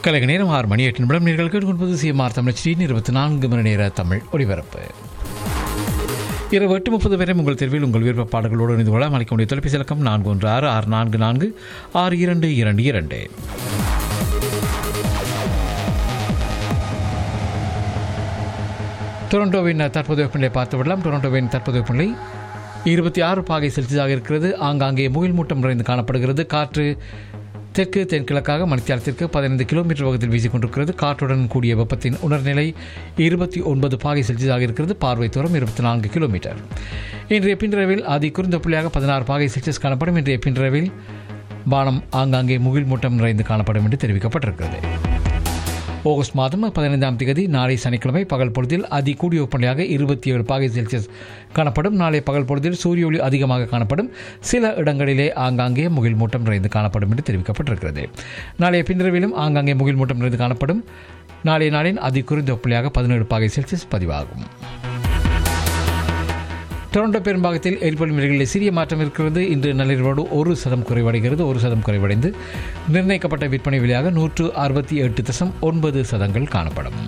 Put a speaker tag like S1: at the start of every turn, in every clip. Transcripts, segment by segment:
S1: கலைக நேரம் ஆறு மணி எட்டு நிமிடம் நீங்கள் கேட்டுக்கொள்வது சிஎம்ஆர் தமிழ் ஸ்ரீ இருபத்தி நான்கு மணி நேர தமிழ் ஒளிபரப்பு இரவு எட்டு முப்பது வரை உங்கள் தேர்வில் உங்கள் விருப்ப பாடல்களோடு இணைந்து கொள்ள அளிக்க முடிய தொலைபேசி இலக்கம் நான்கு ஒன்று ஆறு ஆறு நான்கு நான்கு ஆறு இரண்டு இரண்டு இரண்டு டொரண்டோவின் தற்போதைய வெப்பநிலை பார்த்து விடலாம் டொரண்டோவின் தற்போதைய வெப்பநிலை இருபத்தி ஆறு பாகை செல்சியஸாக இருக்கிறது ஆங்காங்கே முகில் மூட்டம் நிறைந்து காணப்படுகிறது காற்று தெற்கு தென்கிழக்காக மணித்தியாலத்திற்கு பதினைந்து கிலோமீட்டர் வேகத்தில் வீசிக்கொண்டிருக்கிறது காற்றுடன் கூடிய வெப்பத்தின் உணர்நிலை இருபத்தி ஒன்பது பாகை செல்சியஸாக இருக்கிறது பார்வை தூரம் இருபத்தி நான்கு கிலோமீட்டர் இன்றைய பின்ரவில் அதி குறைந்த புள்ளியாக பதினாறு பாகை செல்சியஸ் காணப்படும் இன்றைய பின்ரவில் வானம் ஆங்காங்கே முகில் மூட்டம் நிறைந்து காணப்படும் என்று தெரிவிக்கப்பட்டிருக்கிறது ஆகஸ்ட் மாதம் பதினைந்தாம் தேதி நாளை சனிக்கிழமை பகல் பொழுதில் அதி கூடிய வெப்பநிலையாக இருபத்தி ஏழு பாகை செல்சியஸ் காணப்படும் நாளை பகல் பொழுதில் சூரிய ஒளி அதிகமாக காணப்படும் சில இடங்களிலே ஆங்காங்கே முகில் மூட்டம் நிறைந்து காணப்படும் என்று தெரிவிக்கப்பட்டிருக்கிறது நாளைய பின்னரவிலும் ஆங்காங்கே முகில் மூட்டம் நிறைந்து காணப்படும் நாளைய நாளின் அதி குறைந்த வெப்பநிலையாக பதினேழு பாகை செல்சியஸ் பதிவாகும் டொரண்டோ பெரும்பாகத்தில் எரிபொருள் விலைகளில் சிறிய மாற்றம் இருக்கிறது இன்று நள்ளிரவோடு ஒரு சதம் குறைவடைகிறது ஒரு சதம் குறைவடைந்து நிர்ணயிக்கப்பட்ட விற்பனை விலையாக நூற்று அறுபத்தி எட்டு தசம் ஒன்பது சதங்கள் காணப்படும்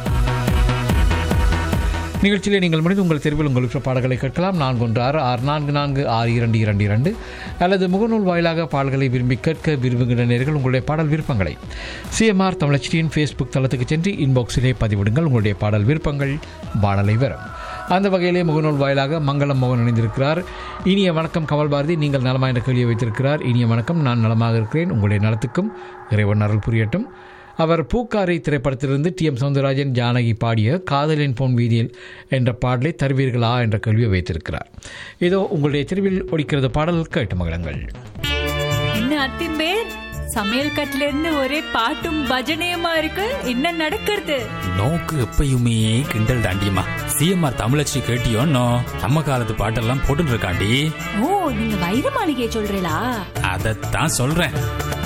S1: நிகழ்ச்சியில் நீங்கள் முடிந்து உங்கள் தெருவில் உங்கள் விருப்ப பாடல்களை கேட்கலாம் நான்கு ஒன்று ஆறு ஆறு நான்கு நான்கு ஆறு இரண்டு இரண்டு இரண்டு அல்லது முகநூல் வாயிலாக பாடல்களை விரும்பி கேட்க விரும்புகிற நேர்கள் உங்களுடைய பாடல் விருப்பங்களை சிஎம்ஆர் தமிழச்சியின் ஃபேஸ்புக் தளத்துக்கு சென்று இன்பாக்ஸிலே பதிவிடுங்கள் உங்களுடைய பாடல் விருப்பங்கள் வானலை வரும் அந்த வகையிலே முகநூல் வாயிலாக மங்களம் மோகன் இணைந்திருக்கிறார் இனிய வணக்கம் கமல் பாரதி நீங்கள் நலமா என்ற கேள்வியை வைத்திருக்கிறார் இனிய வணக்கம் நான் நலமாக இருக்கிறேன் உங்களுடைய நலத்துக்கும் இறைவன் அருள் புரியட்டும் அவர் பூக்காரை திரைப்படத்திலிருந்து டி எம் சவுந்தரராஜன் ஜானகி பாடிய காதலின் பொன் வீதியில் என்ற பாடலை தருவீர்களா என்ற கேள்வியை வைத்திருக்கிறார் இதோ உங்களுடைய தெருவில் ஒழிக்கிறது பாடல் கேட்டு மகளங்கள்
S2: என்ன அத்திம்பே சமையல் கட்டுல இருந்து ஒரே பாட்டும் பஜனையுமா இருக்கு என்ன நடக்கிறது
S3: நோக்கு எப்பயுமே கிண்டல் தாண்டியம்மா சிஎம்ஆர் தமிழச்சி கேட்டியோன்னோ நம்ம காலத்து பாட்டெல்லாம் போட்டுட்டு இருக்காண்டி
S2: ஓ நீங்க வைர மாளிகையை சொல்றீங்களா
S3: அதைத்தான் சொல்றேன்